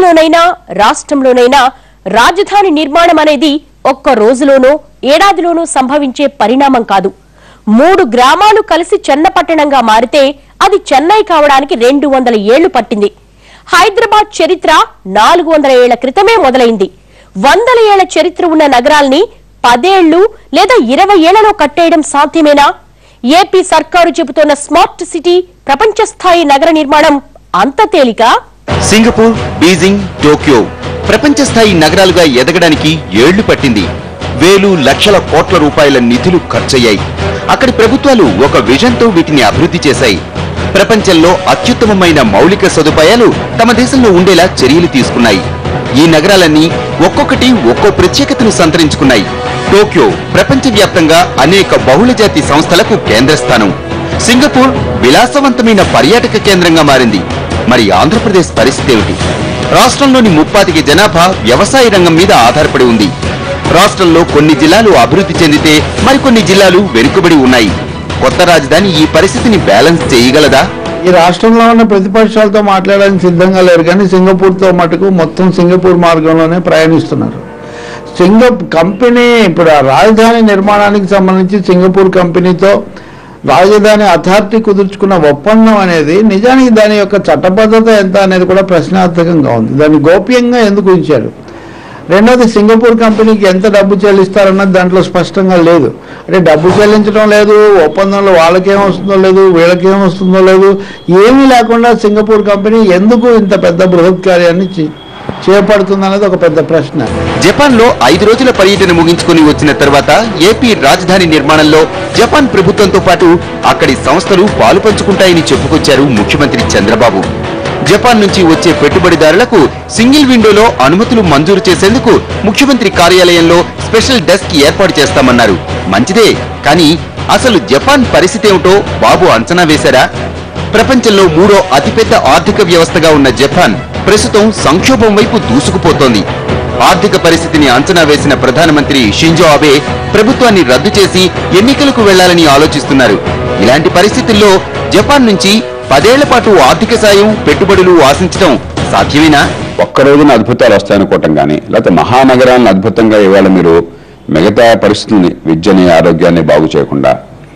దేశంలోనైనా రాష్ట్రంలోనైనా రాజధాని నిర్మాణం అనేది ఒక్క రోజులోనో ఏడాదిలోనో సంభవించే పరిణామం కాదు మూడు గ్రామాలు కలిసి చెన్నపట్టణంగా మారితే అది చెన్నై కావడానికి రెండు వందల ఏళ్లు పట్టింది హైదరాబాద్ చరిత్ర నాలుగు వందల ఏళ్ల క్రితమే మొదలైంది వందల ఏళ్ల చరిత్ర ఉన్న నగరాల్ని పదేళ్లు లేదా ఇరవై ఏళ్లలో కట్టేయడం సాధ్యమేనా ఏపీ సర్కారు చెబుతోన్న స్మార్ట్ సిటీ ప్రపంచ స్థాయి నగర నిర్మాణం అంత తేలికా సింగపూర్ బీజింగ్ టోక్యో ప్రపంచ స్థాయి నగరాలుగా ఎదగడానికి ఏళ్లు పట్టింది వేలు లక్షల కోట్ల రూపాయల నిధులు ఖర్చయ్యాయి అక్కడి ప్రభుత్వాలు ఒక విజన్తో వీటిని అభివృద్ధి చేశాయి ప్రపంచంలో అత్యుత్తమమైన మౌలిక సదుపాయాలు తమ దేశంలో ఉండేలా చర్యలు తీసుకున్నాయి ఈ నగరాలన్నీ ఒక్కొక్కటి ఒక్కో ప్రత్యేకతను సంతరించుకున్నాయి టోక్యో ప్రపంచవ్యాప్తంగా అనేక బహుళజాతి సంస్థలకు కేంద్రస్థానం సింగపూర్ విలాసవంతమైన పర్యాటక కేంద్రంగా మారింది మరి ఆంధ్రప్రదేశ్ పరిస్థితి ఏమిటి రాష్ట్రంలోని ముప్పాతికి జనాభా వ్యవసాయ రంగం మీద ఆధారపడి ఉంది రాష్ట్రంలో కొన్ని జిల్లాలు అభివృద్ధి చెందితే మరికొన్ని జిల్లాలు వెనుకబడి ఉన్నాయి కొత్త రాజధాని ఈ పరిస్థితిని బ్యాలెన్స్ చేయగలదా ఈ రాష్ట్రంలో ఉన్న ప్రతిపక్షాలతో మాట్లాడడానికి సిద్ధంగా లేరు కానీ సింగపూర్తో మటుకు మొత్తం సింగపూర్ మార్గంలోనే ప్రయాణిస్తున్నారు సింగ కంపెనీ ఇప్పుడు ఆ రాజధాని నిర్మాణానికి సంబంధించి సింగపూర్ కంపెనీతో రాజధాని అథారిటీ కుదుర్చుకున్న ఒప్పందం అనేది నిజానికి దాని యొక్క చట్టబద్ధత ఎంత అనేది కూడా ప్రశ్నార్థకంగా ఉంది దాన్ని గోప్యంగా ఎందుకు ఉంచారు రెండోది సింగపూర్ కంపెనీకి ఎంత డబ్బు చెల్లిస్తారన్నది దాంట్లో స్పష్టంగా లేదు అంటే డబ్బు చెల్లించడం లేదు ఒప్పందంలో వాళ్ళకేం వస్తుందో లేదు వీళ్ళకేం వస్తుందో లేదు ఏమీ లేకుండా సింగపూర్ కంపెనీ ఎందుకు ఇంత పెద్ద బృహత్ కార్యాన్ని చే- చేపడుతుందనేది ఒక పెద్ద ప్రశ్న జపాన్ లో ఐదు రోజుల పర్యటన ముగించుకుని వచ్చిన తర్వాత ఏపీ రాజధాని నిర్మాణంలో జపాన్ ప్రభుత్వంతో పాటు అక్కడి సంస్థలు పాలు పంచుకుంటాయని చెప్పుకొచ్చారు ముఖ్యమంత్రి చంద్రబాబు జపాన్ నుంచి వచ్చే పెట్టుబడిదారులకు సింగిల్ విండోలో అనుమతులు మంజూరు చేసేందుకు ముఖ్యమంత్రి కార్యాలయంలో స్పెషల్ డెస్క్ ఏర్పాటు చేస్తామన్నారు మంచిదే కానీ అసలు జపాన్ పరిస్థితి ఏమిటో బాబు అంచనా వేశారా ప్రపంచంలో మూడో అతిపెద్ద ఆర్థిక వ్యవస్థగా ఉన్న జపాన్ ప్రస్తుతం సంక్షోభం వైపు దూసుకుపోతోంది ఆర్థిక పరిస్థితిని అంచనా వేసిన ప్రధానమంత్రి షింజో అబే ప్రభుత్వాన్ని రద్దు చేసి ఎన్నికలకు వెళ్లాలని ఆలోచిస్తున్నారు ఇలాంటి పరిస్థితుల్లో జపాన్ నుంచి పదేళ్ల పాటు ఆర్థిక సాయం పెట్టుబడులు ఆశించడం సాధ్యమేనా ఒక్క రోజున అద్భుతాలు వస్తాయనుకోవటం కానీ లేకపోతే మహానగరాలను అద్భుతంగా ఇవాళ మీరు మిగతా పరిస్థితుల్ని విద్యని ఆరోగ్యాన్ని బాగు చేయకుండా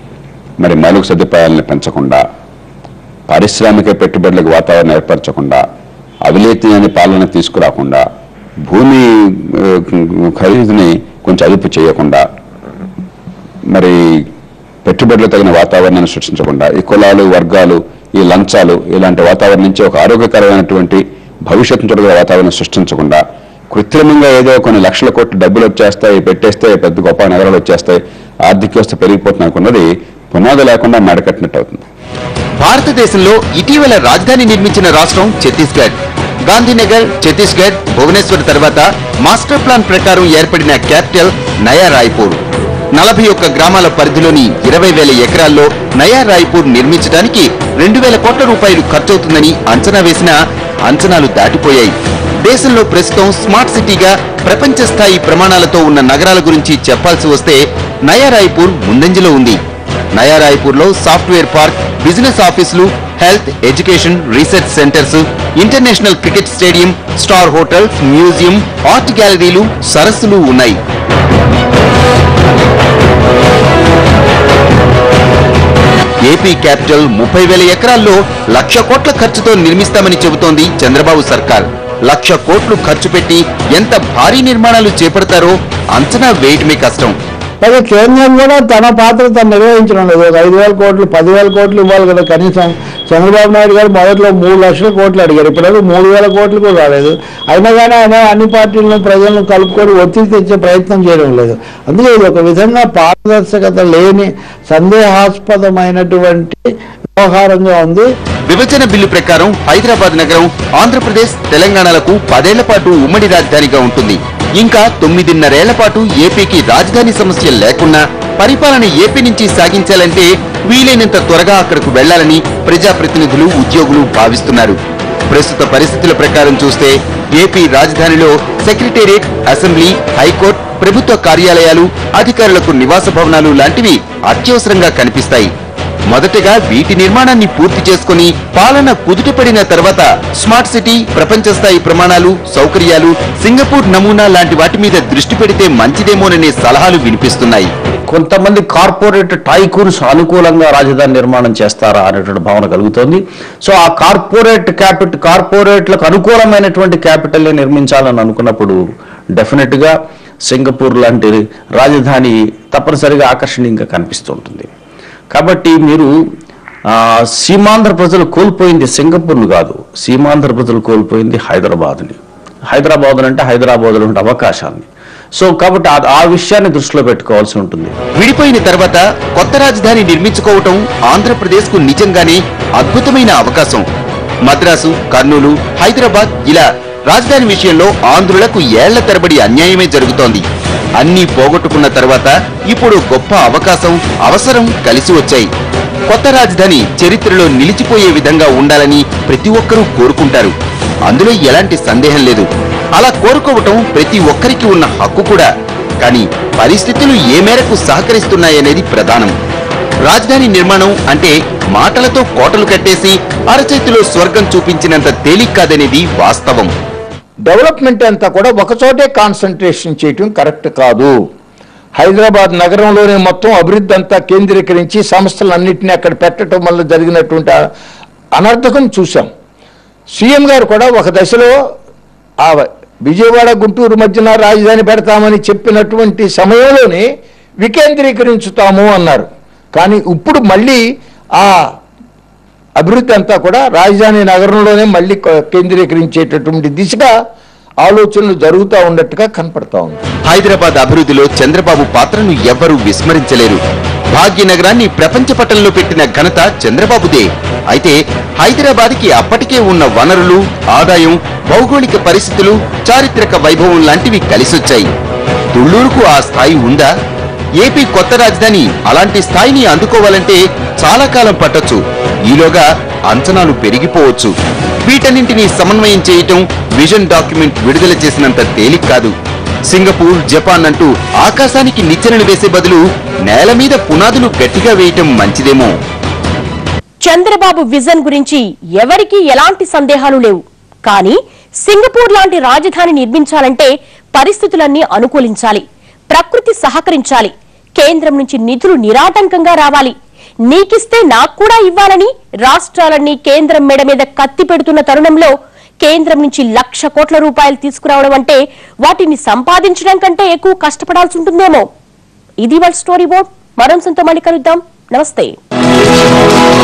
మరి మౌలిక సదుపాయాలను పెంచకుండా పారిశ్రామిక పెట్టుబడులకు వాతావరణం ఏర్పరచకుండా అవినీతి అనే పాలన తీసుకురాకుండా భూమి ఆ, ఖరీదుని కొంచెం అదుపు చేయకుండా మరి పెట్టుబడులు తగిన వాతావరణాన్ని సృష్టించకుండా ఈ కులాలు వర్గాలు ఈ లంచాలు ఇలాంటి వాతావరణం నుంచి ఒక ఆరోగ్యకరమైనటువంటి భవిష్యత్తు చూడగల వాతావరణం సృష్టించకుండా కృత్రిమంగా ఏదో కొన్ని లక్షల కోట్ల డబ్బులు వచ్చేస్తాయి పెట్టేస్తే పెద్ద గొప్ప నగరాలు వచ్చేస్తాయి ఆర్థిక వ్యవస్థ పెరిగిపోతుంది అనుకున్నది పునాది లేకుండా మెడకట్టినట్టు అవుతుంది భారతదేశంలో ఇటీవల రాజధాని నిర్మించిన రాష్ట్రం ఛత్తీస్గఢ్ గాంధీనగర్ ఛత్తీస్గఢ్ భువనేశ్వర్ తర్వాత మాస్టర్ ప్లాన్ ప్రకారం ఏర్పడిన క్యాపిటల్ నయా రాయ్పూర్ నలభై ఒక్క గ్రామాల పరిధిలోని ఇరవై వేల ఎకరాల్లో నయా రాయ్పూర్ నిర్మించడానికి రెండు వేల కోట్ల రూపాయలు ఖర్చవుతుందని అంచనా వేసినా అంచనాలు దాటిపోయాయి దేశంలో ప్రస్తుతం స్మార్ట్ సిటీగా ప్రపంచ స్థాయి ప్రమాణాలతో ఉన్న నగరాల గురించి చెప్పాల్సి వస్తే నయా రాయ్పూర్ ముందంజలో ఉంది నయా రాయ్పూర్ లో సాఫ్ట్వేర్ పార్క్ బిజినెస్ ఆఫీసులు health education research centres international cricket stadium star hotels museum art గ్యాలరీలు సరస్సులు ఉన్నాయి ఏపీ క్యాపిటల్ ముప్పై వేల ఎకరాల్లో లక్ష కోట్ల ఖర్చుతో నిర్మిస్తామని చెబుతోంది చంద్రబాబు సర్కార్ లక్ష కోట్లు ఖర్చు పెట్టి ఎంత భారీ నిర్మాణాలు చేపడతారో అంచనా వేయటమే కష్టం పైగా కేంద్రం కూడా తన పాత్ర తను నిర్వహించడం లేదు ఒక ఐదు వేల కోట్లు పదివేల కోట్లు ఇవ్వాలి కదా కనీసం చంద్రబాబు నాయుడు గారు మొదట్లో మూడు లక్షల కోట్లు అడిగారు ఇప్పుడు మూడు వేల కోట్లు కూడా రాలేదు అయినా కానీ ఆయన అన్ని పార్టీలను ప్రజలను కలుపుకొని ఒత్తిడి తెచ్చే ప్రయత్నం చేయడం లేదు అందుకే ఇది ఒక విధంగా పారదర్శకత లేని సందేహాస్పదమైనటువంటి వ్యవహారంగా ఉంది విభజన బిల్లు ప్రకారం హైదరాబాద్ నగరం ఆంధ్రప్రదేశ్ తెలంగాణలకు పదేళ్ల పాటు ఉమ్మడి రాజధానిగా ఉంటుంది ఇంకా తొమ్మిదిన్నరేళ్ల పాటు ఏపీకి రాజధాని సమస్య లేకున్నా పరిపాలన ఏపీ నుంచి సాగించాలంటే వీలైనంత త్వరగా అక్కడకు వెళ్లాలని ప్రజాప్రతినిధులు ఉద్యోగులు భావిస్తున్నారు ప్రస్తుత పరిస్థితుల ప్రకారం చూస్తే ఏపీ రాజధానిలో సెక్రటేరియట్ అసెంబ్లీ హైకోర్టు ప్రభుత్వ కార్యాలయాలు అధికారులకు నివాస భవనాలు లాంటివి అత్యవసరంగా కనిపిస్తాయి మొదటగా వీటి నిర్మాణాన్ని పూర్తి చేసుకుని పాలన కుదుటపడిన తర్వాత స్మార్ట్ సిటీ ప్రపంచ స్థాయి ప్రమాణాలు సౌకర్యాలు సింగపూర్ నమూనా లాంటి వాటి మీద దృష్టి పెడితే మంచిదేమోననే సలహాలు వినిపిస్తున్నాయి కొంతమంది కార్పొరేట్ టైకూన్స్ అనుకూలంగా రాజధాని నిర్మాణం చేస్తారా అనేటువంటి భావన కలుగుతోంది సో ఆ కార్పొరేట్ క్యాపిటల్ కార్పొరేట్లకు అనుకూలమైనటువంటి క్యాపిటల్ నిర్మించాలని అనుకున్నప్పుడు డెఫినెట్ గా సింగపూర్ లాంటి రాజధాని తప్పనిసరిగా ఆకర్షణీయంగా కనిపిస్తుంటుంది కాబట్టి మీరు ఆ, సీమాంధ్ర ప్రజలు కోల్పోయింది సింగపూర్ను కాదు సీమాంధ్ర ప్రజలు కోల్పోయింది హైదరాబాద్ని హైదరాబాద్ అంటే హైదరాబాద్లో ఉండే అవకాశాన్ని సో కాబట్టి ఆ- ఆ విషయాన్ని దృష్టిలో పెట్టుకోవాల్సి ఉంటుంది విడిపోయిన తర్వాత కొత్త రాజధాని నిర్మించుకోవటం ఆంధ్రప్రదేశ్ కు నిజంగానే అద్భుతమైన అవకాశం మద్రాసు కర్నూలు హైదరాబాద్ ఇలా రాజధాని విషయంలో ఆంధ్రులకు ఏళ్ల తరబడి అన్యాయమే జరుగుతోంది అన్నీ పోగొట్టుకున్న తర్వాత ఇప్పుడు గొప్ప అవకాశం అవసరం కలిసి వచ్చాయి కొత్త రాజధాని చరిత్రలో నిలిచిపోయే విధంగా ఉండాలని ప్రతి ఒక్కరూ కోరుకుంటారు అందులో ఎలాంటి సందేహం లేదు అలా కోరుకోవటం ప్రతి ఒక్కరికి ఉన్న హక్కు కూడా కానీ పరిస్థితులు ఏ మేరకు సహకరిస్తున్నాయనేది ప్రధానం రాజధాని నిర్మాణం అంటే మాటలతో కోటలు కట్టేసి అరచేతిలో స్వర్గం చూపించినంత తేలిక కాదనేది వాస్తవం డెవలప్మెంట్ అంతా కూడా ఒకచోటే కాన్సన్ట్రేషన్ చేయటం కరెక్ట్ కాదు హైదరాబాద్ నగరంలోనే మొత్తం అభివృద్ధి అంతా కేంద్రీకరించి సంస్థలన్నింటినీ అక్కడ పెట్టడం వల్ల జరిగినటువంటి ఆ అనర్థకం చూసాం సీఎం గారు కూడా ఒక దశలో ఆ విజయవాడ గుంటూరు మధ్యన రాజధాని పెడతామని చెప్పినటువంటి సమయంలోనే వికేంద్రీకరించుతాము అన్నారు కానీ ఇప్పుడు మళ్ళీ ఆ అభివృద్ధి అంతా కూడా రాజధాని నగరంలోనే మళ్ళీ క- కేంద్రీకరించేటటువంటి దిశగా ఆలోచనలు జరుగుతూ ఉన్నట్టుగా కనపడతా ఉంది హైదరాబాద్ అభివృద్ధిలో చంద్రబాబు పాత్రను ఎవ్వరూ విస్మరించలేరు భాగ్యనగరాన్ని ప్రపంచ పటంలో పెట్టిన ఘనత చంద్రబాబుదే అయితే హైదరాబాద్కి అప్పటికే ఉన్న వనరులు ఆదాయం భౌగోళిక పరిస్థితులు చారిత్రక వైభవం లాంటివి కలిసొచ్చాయి తుళ్లూరుకు ఆ స్థాయి ఉందా ఏపీ కొత్త రాజధాని అలాంటి స్థాయిని అందుకోవాలంటే చాలా కాలం పట్టొచ్చు ఈలోగా అంచనాలు పెరిగిపోవచ్చు వీటన్నింటినీ సమన్వయం చేయటం విజన్ డాక్యుమెంట్ విడుదల చేసినంత తేలిక కాదు సింగపూర్ జపాన్ అంటూ ఆకాశానికి నిచ్చెనలు వేసే బదులు నేల మీద పునాదులు గట్టిగా వేయటం మంచిదేమో చంద్రబాబు విజన్ గురించి ఎవరికీ ఎలాంటి సందేహాలు లేవు కానీ సింగపూర్ లాంటి రాజధాని నిర్మించాలంటే పరిస్థితులన్నీ అనుకూలించాలి ప్రకృతి సహకరించాలి కేంద్రం నుంచి నిధులు నిరాటంకంగా రావాలి నీకిస్తే నాకు కూడా ఇవ్వాలని రాష్ట్రాలన్నీ కేంద్రం మెడ మీద కత్తి పెడుతున్న తరుణంలో కేంద్రం నుంచి లక్ష కోట్ల రూపాయలు తీసుకురావడం అంటే వాటిని సంపాదించడం కంటే ఎక్కువ కష్టపడాల్సి ఉంటుందేమో ఇది వాళ్ళ స్టోరీ బోర్డ్ మరో అంశంతో మళ్ళీ కలుద్దాం నమస్తే